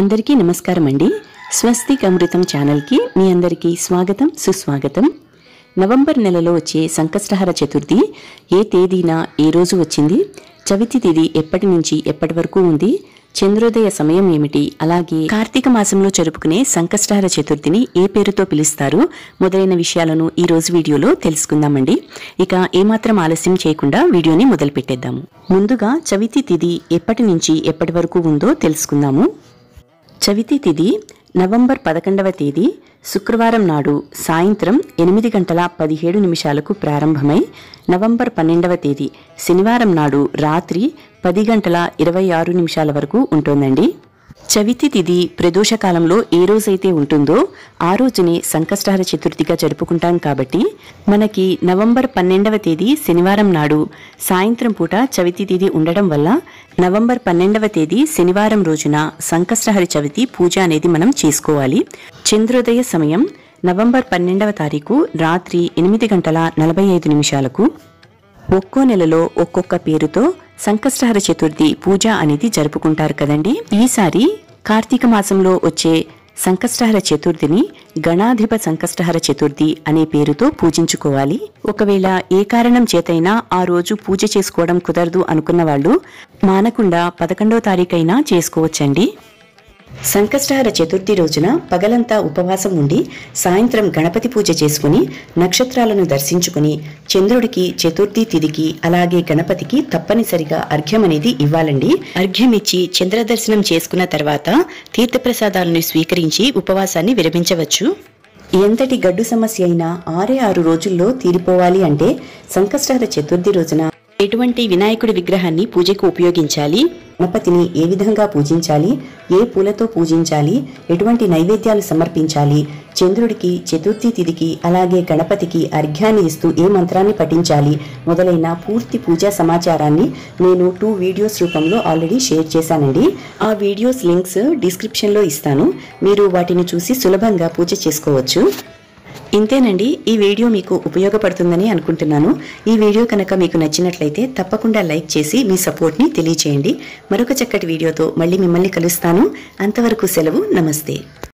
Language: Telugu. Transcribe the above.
అందరికీ నమస్కారం అండి స్వస్తిక్ అమృతం ఛానల్కి మీ అందరికీ స్వాగతం సుస్వాగతం నవంబర్ నెలలో వచ్చే సంకష్టహర చతుర్థి ఏ తేదీన ఏ రోజు వచ్చింది చవితి తిథి ఎప్పటి నుంచి ఎప్పటి వరకు ఉంది చంద్రోదయ సమయం ఏమిటి అలాగే కార్తీక మాసంలో జరుపుకునే సంకష్టహర చతుర్థిని ఏ పేరుతో పిలుస్తారు మొదలైన విషయాలను ఈ రోజు వీడియోలో తెలుసుకుందామండి ఇక ఏమాత్రం ఆలస్యం చేయకుండా వీడియోని మొదలు పెట్టేద్దాము ముందుగా చవితి తిథి ఎప్పటి నుంచి ఎప్పటి వరకు ఉందో తెలుసుకుందాము చవితి తిథి నవంబర్ పదకొండవ తేదీ శుక్రవారం నాడు సాయంత్రం ఎనిమిది గంటల పదిహేడు నిమిషాలకు ప్రారంభమై నవంబర్ పన్నెండవ తేదీ శనివారం నాడు రాత్రి పది గంటల ఇరవై ఆరు నిమిషాల వరకు ఉంటోందండి చవితి తిథి ప్రదోష కాలంలో ఏ రోజైతే ఉంటుందో ఆ రోజునే సంకష్టహర చతుర్థిగా జరుపుకుంటాం కాబట్టి మనకి నవంబర్ పన్నెండవ తేదీ శనివారం నాడు సాయంత్రం పూట చవితి తిథి ఉండడం వల్ల నవంబర్ పన్నెండవ తేదీ శనివారం రోజున సంకష్టహరి చవితి పూజ అనేది మనం చేసుకోవాలి చంద్రోదయ సమయం నవంబర్ పన్నెండవ తారీఖు రాత్రి ఎనిమిది గంటల నలభై ఐదు నిమిషాలకు ఒక్కో నెలలో ఒక్కొక్క పేరుతో సంకష్టహర చతుర్థి పూజ అనేది జరుపుకుంటారు కదండి ఈసారి కార్తీక మాసంలో వచ్చే సంకష్టహర చతుర్థిని గణాధిప సంకష్టహర చతుర్థి అనే పేరుతో పూజించుకోవాలి ఒకవేళ ఏ కారణం చేతైనా ఆ రోజు పూజ చేసుకోవడం కుదరదు అనుకున్న వాళ్ళు మానకుండా పదకొండో తారీఖైనా చేసుకోవచ్చండి సంకష్టహర చతుర్థి రోజున పగలంతా ఉపవాసం ఉండి సాయంత్రం గణపతి పూజ చేసుకుని నక్షత్రాలను దర్శించుకుని చంద్రుడికి చతుర్థి తిథికి అలాగే గణపతికి తప్పనిసరిగా అర్ఘ్యం అనేది ఇవ్వాలండి అర్ఘ్యం ఇచ్చి చంద్ర దర్శనం చేసుకున్న తర్వాత తీర్థప్రసాదాలను స్వీకరించి ఉపవాసాన్ని విరమించవచ్చు ఎంతటి గడ్డు సమస్య అయినా ఆరే ఆరు రోజుల్లో తీరిపోవాలి అంటే సంకష్టహర చతుర్థి రోజున ఎటువంటి వినాయకుడి విగ్రహాన్ని పూజకు ఉపయోగించాలి గణపతిని ఏ విధంగా పూజించాలి ఏ పూలతో పూజించాలి ఎటువంటి నైవేద్యాలు సమర్పించాలి చంద్రుడికి చతుర్థి తిథికి అలాగే గణపతికి అర్ఘ్యాన్ని ఇస్తూ ఏ మంత్రాన్ని పఠించాలి మొదలైన పూర్తి పూజా సమాచారాన్ని నేను టూ వీడియోస్ రూపంలో ఆల్రెడీ షేర్ చేశానండి ఆ వీడియోస్ లింక్స్ డిస్క్రిప్షన్లో ఇస్తాను మీరు వాటిని చూసి సులభంగా పూజ చేసుకోవచ్చు ఇంతేనండి ఈ వీడియో మీకు ఉపయోగపడుతుందని అనుకుంటున్నాను ఈ వీడియో కనుక మీకు నచ్చినట్లయితే తప్పకుండా లైక్ చేసి మీ సపోర్ట్ని తెలియచేయండి మరొక చక్కటి వీడియోతో మళ్ళీ మిమ్మల్ని కలుస్తాను అంతవరకు సెలవు నమస్తే